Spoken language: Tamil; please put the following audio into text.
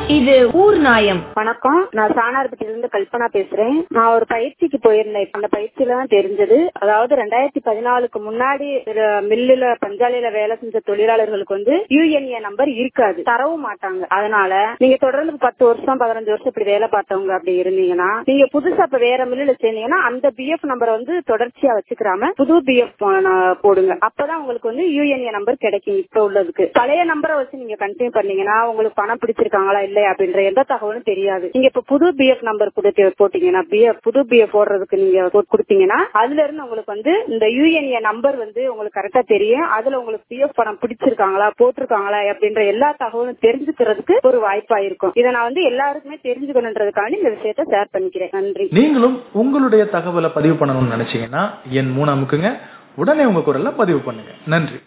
இது ஊர் நாயம் வணக்கம் நான் சாணார்பட்டியில இருந்து கல்பனா பேசுறேன் நான் ஒரு பயிற்சிக்கு போயிருந்தேன் அந்த பயிற்சியில தான் தெரிஞ்சது அதாவது ரெண்டாயிரத்தி பதினாலுக்கு முன்னாடி ஒரு மில்லுல பஞ்சாலையில வேலை செஞ்ச தொழிலாளர்களுக்கு வந்து யூஎன்ஏ நம்பர் இருக்காது தரவும் மாட்டாங்க அதனால நீங்க தொடர்ந்து பத்து வருஷம் பதினஞ்சு வருஷம் இப்படி வேலை பார்த்தவங்க அப்படி இருந்தீங்கன்னா நீங்க புதுசா இப்ப வேற மில்லுல சேர்ந்தீங்கன்னா அந்த பிஎஃப் நம்பரை வந்து தொடர்ச்சியா வச்சுக்கிறாம புது பிஎஃப் போடுங்க அப்பதான் உங்களுக்கு வந்து யூஎன்ஏ நம்பர் கிடைக்கும் இப்ப உள்ளதுக்கு பழைய நம்பரை வச்சு நீங்க கண்டினியூ பண்ணீங்கன்னா உங்களுக்கு பணம் பிடிச்சிருக்காங்களா இல்ல அப்படின்ற எந்த தகவலும் தெரியாது நீங்க இப்ப புது பிஎஃப் நம்பர் கொடுத்து போட்டீங்கன்னா பிஎஃப் புது பிஎஃப் போடுறதுக்கு நீங்க கொடுத்தீங்கன்னா அதுல இருந்து உங்களுக்கு வந்து இந்த யூஎன்ஏ நம்பர் வந்து உங்களுக்கு கரெக்டா தெரியும் அதுல உங்களுக்கு பிஎஃப் பணம் பிடிச்சிருக்காங்களா போட்டிருக்காங்களா அப்படின்ற எல்லா தகவலும் தெரிஞ்சுக்கிறதுக்கு ஒரு வாய்ப்பா இருக்கும் இதை நான் வந்து எல்லாருக்குமே தெரிஞ்சுக்கணுன்றதுக்காண்டி இந்த விஷயத்த ஷேர் பண்ணிக்கிறேன் நன்றி நீங்களும் உங்களுடைய தகவலை பதிவு பண்ணணும்னு நினைச்சீங்கன்னா என் மூணு அமுக்குங்க உடனே உங்க குரல்ல பதிவு பண்ணுங்க நன்றி